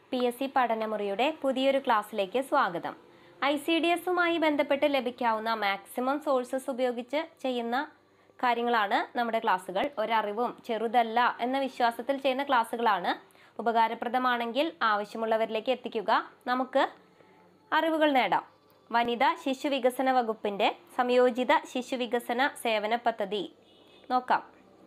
P S C പഠനമുറിയുടെ പുതിയൊരു ക്ലാസ്സിലേക്ക് സ്വാഗതം ഐ സി ഡി എസുമായി ബന്ധപ്പെട്ട് ലഭിക്കാവുന്ന മാക്സിമം സോഴ്സസ് ഉപയോഗിച്ച് ചെയ്യുന്ന കാര്യങ്ങളാണ് നമ്മുടെ ക്ലാസ്സുകൾ ഒരറിവും ചെറുതല്ല എന്ന വിശ്വാസത്തിൽ ചെയ്യുന്ന ക്ലാസ്സുകളാണ് ഉപകാരപ്രദമാണെങ്കിൽ ആവശ്യമുള്ളവരിലേക്ക് എത്തിക്കുക നമുക്ക് അറിവുകൾ നേടാം വനിതാ ശിശു വികസന വകുപ്പിൻ്റെ സംയോജിത ശിശു വികസന സേവന പദ്ധതി നോക്കാം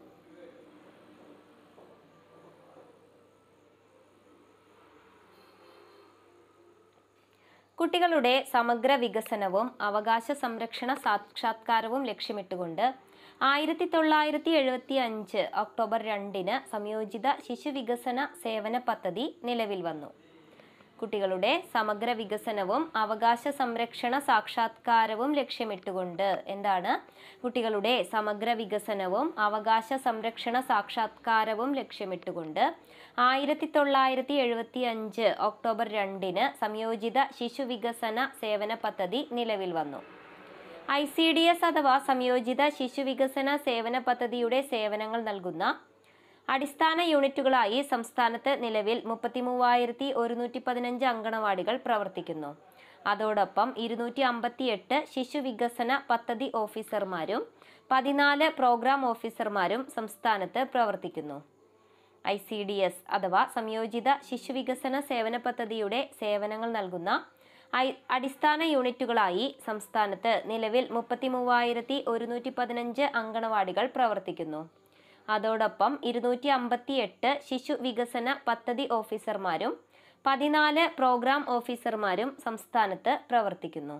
കുട്ടികളുടെ സമഗ്ര വികസനവും അവകാശ സംരക്ഷണ സാക്ഷാത്കാരവും ലക്ഷ്യമിട്ടുകൊണ്ട് ആയിരത്തി തൊള്ളായിരത്തി എഴുപത്തി അഞ്ച് ഒക്ടോബർ രണ്ടിന് സംയോജിത ശിശു വികസന സേവന പദ്ധതി നിലവിൽ വന്നു കുട്ടികളുടെ സമഗ്ര വികസനവും അവകാശ സംരക്ഷണ സാക്ഷാത്കാരവും ലക്ഷ്യമിട്ടുകൊണ്ട് എന്താണ് കുട്ടികളുടെ സമഗ്ര വികസനവും അവകാശ സംരക്ഷണ സാക്ഷാത്കാരവും ലക്ഷ്യമിട്ടുകൊണ്ട് ആയിരത്തി തൊള്ളായിരത്തി എഴുപത്തി അഞ്ച് ഒക്ടോബർ രണ്ടിന് സംയോജിത ശിശു വികസന സേവന പദ്ധതി നിലവിൽ വന്നു ഐ സി ഡി എസ് അഥവാ സംയോജിത ശിശു വികസന സേവന പദ്ധതിയുടെ സേവനങ്ങൾ നൽകുന്ന അടിസ്ഥാന യൂണിറ്റുകളായി സംസ്ഥാനത്ത് നിലവിൽ മുപ്പത്തി മൂവായിരത്തി ഒരുന്നൂറ്റി പതിനഞ്ച് അങ്കണവാടികൾ പ്രവർത്തിക്കുന്നു അതോടൊപ്പം ഇരുന്നൂറ്റി അമ്പത്തി എട്ട് ശിശു വികസന പദ്ധതി ഓഫീസർമാരും പതിനാല് പ്രോഗ്രാം ഓഫീസർമാരും സംസ്ഥാനത്ത് പ്രവർത്തിക്കുന്നു ഐ സി ഡി എസ് അഥവാ സംയോജിത ശിശു വികസന സേവന പദ്ധതിയുടെ സേവനങ്ങൾ നൽകുന്ന ഐ അടിസ്ഥാന യൂണിറ്റുകളായി സംസ്ഥാനത്ത് നിലവിൽ മുപ്പത്തി മൂവായിരത്തി ഒരുന്നൂറ്റി പതിനഞ്ച് അങ്കണവാടികൾ പ്രവർത്തിക്കുന്നു അതോടൊപ്പം ഇരുന്നൂറ്റി അമ്പത്തി എട്ട് ശിശു വികസന പദ്ധതി ഓഫീസർമാരും പതിനാല് പ്രോഗ്രാം ഓഫീസർമാരും സംസ്ഥാനത്ത് പ്രവർത്തിക്കുന്നു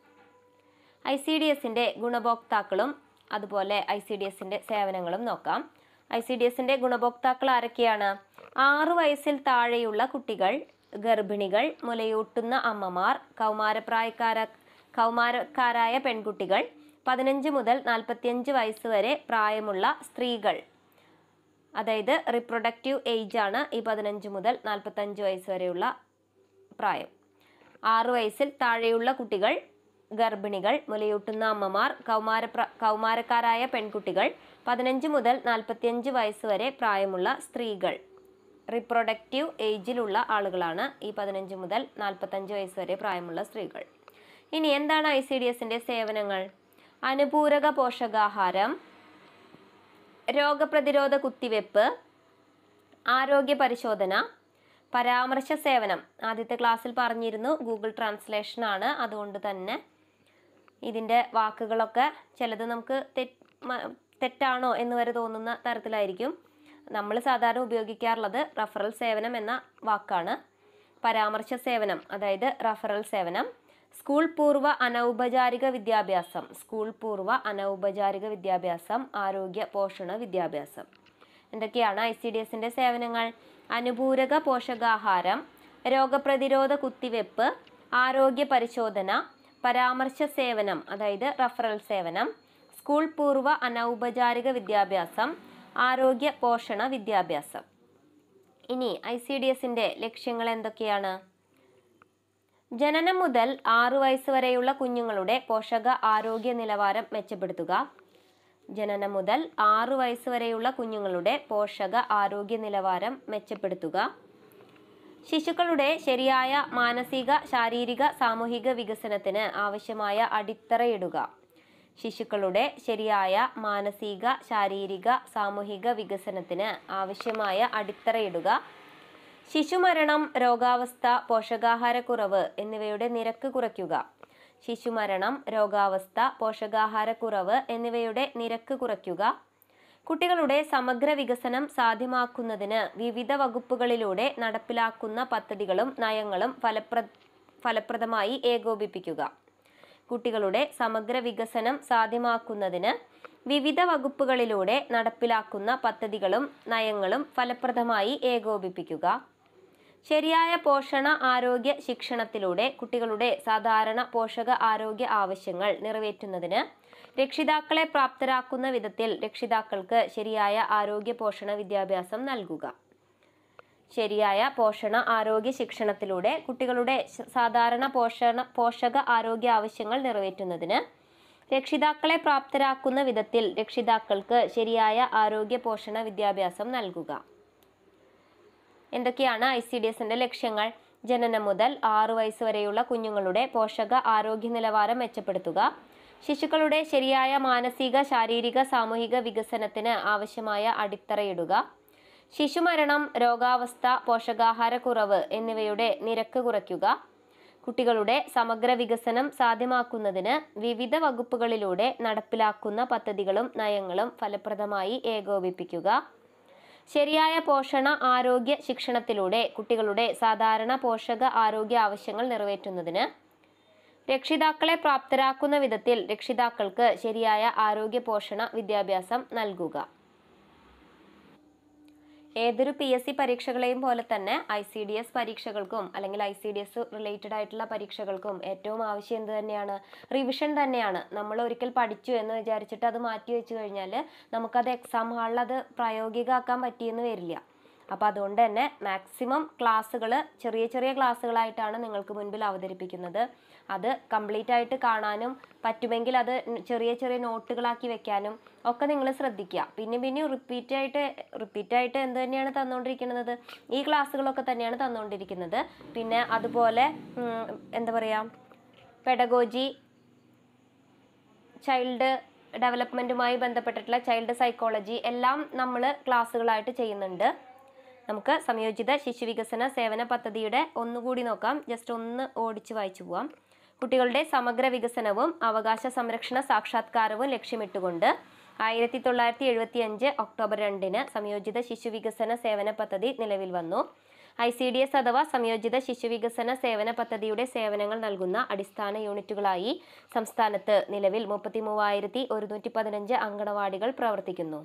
ഐ സി ഡി എസിൻ്റെ ഗുണഭോക്താക്കളും അതുപോലെ ഐ സി ഡി എസിൻ്റെ സേവനങ്ങളും നോക്കാം ഐ സി ഡി എസിൻ്റെ ഗുണഭോക്താക്കൾ ആരൊക്കെയാണ് ആറു വയസ്സിൽ താഴെയുള്ള കുട്ടികൾ ഗർഭിണികൾ മുലയൂട്ടുന്ന അമ്മമാർ കൗമാരപ്രായക്കാര കൗമാരക്കാരായ പെൺകുട്ടികൾ പതിനഞ്ച് മുതൽ നാൽപ്പത്തിയഞ്ച് വയസ്സ് വരെ പ്രായമുള്ള സ്ത്രീകൾ അതായത് റിപ്രൊഡക്റ്റീവ് ഏജ് ആണ് ഈ പതിനഞ്ച് മുതൽ നാൽപ്പത്തഞ്ച് വയസ്സ് വരെയുള്ള പ്രായം ആറു വയസ്സിൽ താഴെയുള്ള കുട്ടികൾ ഗർഭിണികൾ മുലയൂട്ടുന്ന അമ്മമാർ കൗമാര കൗമാരക്കാരായ പെൺകുട്ടികൾ പതിനഞ്ച് മുതൽ നാൽപ്പത്തിയഞ്ച് വയസ്സ് വരെ പ്രായമുള്ള സ്ത്രീകൾ റിപ്രൊഡക്റ്റീവ് ഏജിലുള്ള ആളുകളാണ് ഈ പതിനഞ്ച് മുതൽ നാൽപ്പത്തഞ്ച് വയസ്സ് വരെ പ്രായമുള്ള സ്ത്രീകൾ ഇനി എന്താണ് ഐ സി ഡി എസിൻ്റെ സേവനങ്ങൾ അനുപൂരക പോഷകാഹാരം രോഗപ്രതിരോധ കുത്തിവെപ്പ് ആരോഗ്യ പരിശോധന പരാമർശ സേവനം ആദ്യത്തെ ക്ലാസ്സിൽ പറഞ്ഞിരുന്നു ഗൂഗിൾ ട്രാൻസ്ലേഷൻ ആണ് അതുകൊണ്ട് തന്നെ ഇതിൻ്റെ വാക്കുകളൊക്കെ ചിലത് നമുക്ക് തെറ്റ് മ- തെറ്റാണോ എന്ന് വരെ തോന്നുന്ന തരത്തിലായിരിക്കും നമ്മൾ സാധാരണ ഉപയോഗിക്കാറുള്ളത് റഫറൽ സേവനം എന്ന വാക്കാണ് പരാമർശ സേവനം അതായത് റഫറൽ സേവനം സ്കൂൾ പൂർവ്വ അനൗപചാരിക വിദ്യാഭ്യാസം സ്കൂൾ പൂർവ്വ അനൗപചാരിക വിദ്യാഭ്യാസം ആരോഗ്യ പോഷണ വിദ്യാഭ്യാസം എന്തൊക്കെയാണ് ഐ സി ഡി എസിൻ്റെ സേവനങ്ങൾ അനുപൂരക പോഷകാഹാരം രോഗപ്രതിരോധ കുത്തിവെപ്പ് ആരോഗ്യ പരിശോധന പരാമർശ സേവനം അതായത് റഫറൽ സേവനം സ്കൂൾ പൂർവ്വ അനൗപചാരിക വിദ്യാഭ്യാസം ആരോഗ്യ പോഷണ വിദ്യാഭ്യാസം ഇനി ഐ സി ഡി എസിൻ്റെ ലക്ഷ്യങ്ങൾ എന്തൊക്കെയാണ് ജനനം മുതൽ ആറു വയസ്സ് വരെയുള്ള കുഞ്ഞുങ്ങളുടെ പോഷക ആരോഗ്യ നിലവാരം മെച്ചപ്പെടുത്തുക ജനനം മുതൽ ആറു വയസ്സ് വരെയുള്ള കുഞ്ഞുങ്ങളുടെ പോഷക ആരോഗ്യ നിലവാരം മെച്ചപ്പെടുത്തുക ശിശുക്കളുടെ ശരിയായ മാനസിക ശാരീരിക സാമൂഹിക വികസനത്തിന് ആവശ്യമായ അടിത്തറയിടുക ശിശുക്കളുടെ ശരിയായ മാനസിക ശാരീരിക സാമൂഹിക വികസനത്തിന് ആവശ്യമായ അടിത്തറയിടുക ശിശുമരണം രോഗാവസ്ഥ പോഷകാഹാരക്കുറവ് എന്നിവയുടെ നിരക്ക് കുറയ്ക്കുക ശിശുമരണം രോഗാവസ്ഥ പോഷകാഹാരക്കുറവ് എന്നിവയുടെ നിരക്ക് കുറയ്ക്കുക കുട്ടികളുടെ സമഗ്ര വികസനം സാധ്യമാക്കുന്നതിന് വിവിധ വകുപ്പുകളിലൂടെ നടപ്പിലാക്കുന്ന പദ്ധതികളും നയങ്ങളും ഫലപ്ര ഫലപ്രദമായി ഏകോപിപ്പിക്കുക കുട്ടികളുടെ സമഗ്ര വികസനം സാധ്യമാക്കുന്നതിന് വിവിധ വകുപ്പുകളിലൂടെ നടപ്പിലാക്കുന്ന പദ്ധതികളും നയങ്ങളും ഫലപ്രദമായി ഏകോപിപ്പിക്കുക ശരിയായ പോഷണ ആരോഗ്യ ശിക്ഷണത്തിലൂടെ കുട്ടികളുടെ സാധാരണ പോഷക ആരോഗ്യ ആവശ്യങ്ങൾ നിറവേറ്റുന്നതിന് രക്ഷിതാക്കളെ പ്രാപ്തരാക്കുന്ന വിധത്തിൽ രക്ഷിതാക്കൾക്ക് ശരിയായ ആരോഗ്യ പോഷണ വിദ്യാഭ്യാസം നൽകുക ശരിയായ പോഷണ ആരോഗ്യ ശിക്ഷണത്തിലൂടെ കുട്ടികളുടെ ശ- സാധാരണ പോഷണ പോഷക ആരോഗ്യ ആവശ്യങ്ങൾ നിറവേറ്റുന്നതിന് രക്ഷിതാക്കളെ പ്രാപ്തരാക്കുന്ന വിധത്തിൽ രക്ഷിതാക്കൾക്ക് ശരിയായ ആരോഗ്യ പോഷണ വിദ്യാഭ്യാസം നൽകുക എന്തൊക്കെയാണ് ഐ സി ഡി എസിൻ്റെ ലക്ഷ്യങ്ങൾ ജനനം മുതൽ ആറു വയസ്സ് വരെയുള്ള കുഞ്ഞുങ്ങളുടെ പോഷക ആരോഗ്യ നിലവാരം മെച്ചപ്പെടുത്തുക ശിശുക്കളുടെ ശരിയായ മാനസിക ശാരീരിക സാമൂഹിക വികസനത്തിന് ആവശ്യമായ അടിത്തറയിടുക ശിശുമരണം രോഗാവസ്ഥ പോഷകാഹാരക്കുറവ് എന്നിവയുടെ നിരക്ക് കുറയ്ക്കുക കുട്ടികളുടെ സമഗ്ര വികസനം സാധ്യമാക്കുന്നതിന് വിവിധ വകുപ്പുകളിലൂടെ നടപ്പിലാക്കുന്ന പദ്ധതികളും നയങ്ങളും ഫലപ്രദമായി ഏകോപിപ്പിക്കുക ശരിയായ പോഷണ ആരോഗ്യ ശിക്ഷണത്തിലൂടെ കുട്ടികളുടെ സാധാരണ പോഷക ആരോഗ്യ ആവശ്യങ്ങൾ നിറവേറ്റുന്നതിന് രക്ഷിതാക്കളെ പ്രാപ്തരാക്കുന്ന വിധത്തിൽ രക്ഷിതാക്കൾക്ക് ശരിയായ ആരോഗ്യ പോഷണ വിദ്യാഭ്യാസം നൽകുക ഏതൊരു പി എസ് സി പരീക്ഷകളെയും പോലെ തന്നെ ഐ സി ഡി എസ് പരീക്ഷകൾക്കും അല്ലെങ്കിൽ I C D S related ആയിട്ടുള്ള പരീക്ഷകൾക്കും ഏറ്റവും ആവശ്യം എന്ത് തന്നെയാണ് റിവിഷൻ തന്നെയാണ് നമ്മൾ ഒരിക്കൽ പഠിച്ചു എന്ന് വിചാരിച്ചിട്ട് അത് മാറ്റി വെച്ച് കഴിഞ്ഞാൽ നമുക്കത് എക്സാം ഹാളിൽ അത് പ്രായോഗികമാക്കാൻ പറ്റിയെന്ന് വരില്ല അപ്പോൾ അതുകൊണ്ട് തന്നെ മാക്സിമം ക്ലാസ്സുകൾ ചെറിയ ചെറിയ ക്ലാസ്സുകളായിട്ടാണ് നിങ്ങൾക്ക് മുൻപിൽ അവതരിപ്പിക്കുന്നത് അത് കംപ്ലീറ്റ് ആയിട്ട് കാണാനും പറ്റുമെങ്കിൽ അത് ചെറിയ ചെറിയ നോട്ടുകളാക്കി വെക്കാനും ഒക്കെ നിങ്ങൾ ശ്രദ്ധിക്കുക പിന്നെ പിന്നെ റിപ്പീറ്റ് ആയിട്ട് റിപ്പീറ്റ് ആയിട്ട് എന്ത് തന്നെയാണ് തന്നുകൊണ്ടിരിക്കുന്നത് ഈ ക്ലാസ്സുകളൊക്കെ തന്നെയാണ് തന്നുകൊണ്ടിരിക്കുന്നത് പിന്നെ അതുപോലെ ഉം, എന്താ പറയുക പെഡഗോജി ചൈൽഡ് ഡെവലപ്മെൻറ്റുമായി ബന്ധപ്പെട്ടിട്ടുള്ള ചൈൽഡ് സൈക്കോളജി എല്ലാം നമ്മൾ ക്ലാസ്സുകളായിട്ട് ചെയ്യുന്നുണ്ട് നമുക്ക് സംയോജിത ശിശുവികസന സേവന പദ്ധതിയുടെ ഒന്നുകൂടി നോക്കാം ജസ്റ്റ് ഒന്ന് ഓടിച്ച് വായിച്ചു പോവാം കുട്ടികളുടെ സമഗ്ര വികസനവും അവകാശ സംരക്ഷണ സാക്ഷാത്കാരവും ലക്ഷ്യമിട്ടുകൊണ്ട് ആയിരത്തി തൊള്ളായിരത്തി എഴുപത്തി അഞ്ച് ഒക്ടോബർ രണ്ടിന് സംയോജിത ശിശുവികസന സേവന പദ്ധതി നിലവിൽ വന്നു ഐ സി ഡി എസ് അഥവാ സംയോജിത ശിശുവികസന സേവന പദ്ധതിയുടെ സേവനങ്ങൾ നൽകുന്ന അടിസ്ഥാന യൂണിറ്റുകളായി സംസ്ഥാനത്ത് നിലവിൽ മുപ്പത്തി മൂവായിരത്തി ഒരുന്നൂറ്റി പതിനഞ്ച് അങ്കണവാടികൾ പ്രവർത്തിക്കുന്നു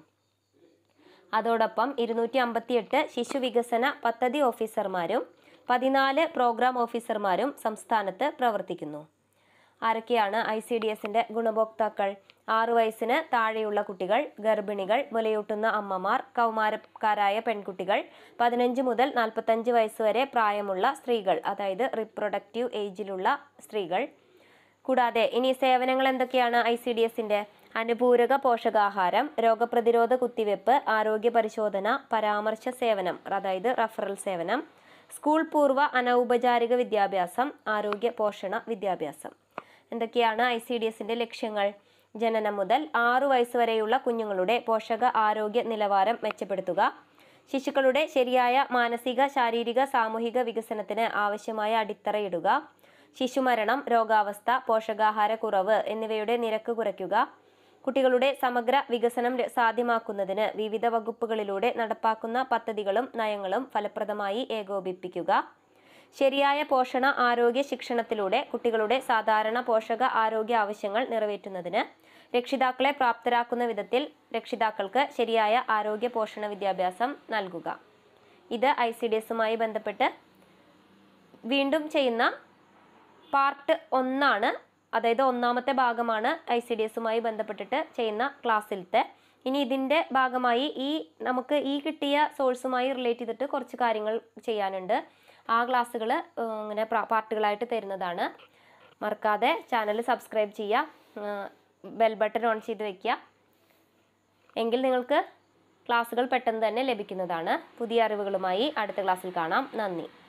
അതോടൊപ്പം ഇരുന്നൂറ്റി അമ്പത്തിയെട്ട് ശിശു വികസന പദ്ധതി ഓഫീസർമാരും പതിനാല് പ്രോഗ്രാം ഓഫീസർമാരും സംസ്ഥാനത്ത് പ്രവർത്തിക്കുന്നു ആരൊക്കെയാണ് ഐ സി ഡി എസിൻ്റെ ഗുണഭോക്താക്കൾ ആറു വയസ്സിന് താഴെയുള്ള കുട്ടികൾ ഗർഭിണികൾ മുലയൂട്ടുന്ന അമ്മമാർ കൗമാരക്കാരായ പെൺകുട്ടികൾ പതിനഞ്ച് മുതൽ നാൽപ്പത്തഞ്ച് വയസ്സ് വരെ പ്രായമുള്ള സ്ത്രീകൾ അതായത് റിപ്രൊഡക്റ്റീവ് ഏജിലുള്ള സ്ത്രീകൾ കൂടാതെ ഇനി സേവനങ്ങൾ എന്തൊക്കെയാണ് ഐ സി ഡി എസിൻ്റെ അനുപൂരക പോഷകാഹാരം രോഗപ്രതിരോധ കുത്തിവെപ്പ് ആരോഗ്യ പരിശോധന പരാമർശ സേവനം അതായത് റഫറൽ സേവനം സ്കൂൾ പൂർവ്വ അനൗപചാരിക വിദ്യാഭ്യാസം ആരോഗ്യ പോഷണ വിദ്യാഭ്യാസം എന്തൊക്കെയാണ് ഐ സി ഡി എസിൻ്റെ ലക്ഷ്യങ്ങൾ ജനനം മുതൽ ആറു വയസ്സ് വരെയുള്ള കുഞ്ഞുങ്ങളുടെ പോഷക ആരോഗ്യ നിലവാരം മെച്ചപ്പെടുത്തുക ശിശുക്കളുടെ ശരിയായ മാനസിക ശാരീരിക സാമൂഹിക വികസനത്തിന് ആവശ്യമായ അടിത്തറയിടുക ശിശുമരണം രോഗാവസ്ഥ പോഷകാഹാരക്കുറവ് എന്നിവയുടെ നിരക്ക് കുറയ്ക്കുക കുട്ടികളുടെ സമഗ്ര വികസനം ര- സാധ്യമാക്കുന്നതിന് വിവിധ വകുപ്പുകളിലൂടെ നടപ്പാക്കുന്ന പദ്ധതികളും നയങ്ങളും ഫലപ്രദമായി ഏകോപിപ്പിക്കുക ശരിയായ പോഷണ ആരോഗ്യ ശിക്ഷണത്തിലൂടെ കുട്ടികളുടെ സാധാരണ പോഷക ആരോഗ്യ ആവശ്യങ്ങൾ നിറവേറ്റുന്നതിന് രക്ഷിതാക്കളെ പ്രാപ്തരാക്കുന്ന വിധത്തിൽ രക്ഷിതാക്കൾക്ക് ശരിയായ ആരോഗ്യ പോഷണ വിദ്യാഭ്യാസം നൽകുക ഇത് ഐ സി ഡി എസുമായി ബന്ധപ്പെട്ട് വീണ്ടും ചെയ്യുന്ന പാർട്ട് ഒന്നാണ് അതായത് ഒന്നാമത്തെ ഭാഗമാണ് ഐ സി ഡി എസുമായി ബന്ധപ്പെട്ടിട്ട് ചെയ്യുന്ന ക്ലാസ്സിലത്തെ ഇനി ഇതിൻ്റെ ഭാഗമായി ഈ നമുക്ക് ഈ കിട്ടിയ സോഴ്സുമായി റിലേറ്റ് ചെയ്തിട്ട് കുറച്ച് കാര്യങ്ങൾ ചെയ്യാനുണ്ട് ആ ക്ലാസ്സുകൾ ഇങ്ങനെ പ്രാ- പാർട്ടുകളായിട്ട് തരുന്നതാണ് മറക്കാതെ ചാനൽ സബ്സ്ക്രൈബ് ചെയ്യുക ബെൽ ബട്ടൺ ഓൺ ചെയ്ത് വെക്കുക എങ്കിൽ നിങ്ങൾക്ക് ക്ലാസ്സുകൾ പെട്ടെന്ന് തന്നെ ലഭിക്കുന്നതാണ് പുതിയ അറിവുകളുമായി അടുത്ത ക്ലാസ്സിൽ കാണാം നന്ദി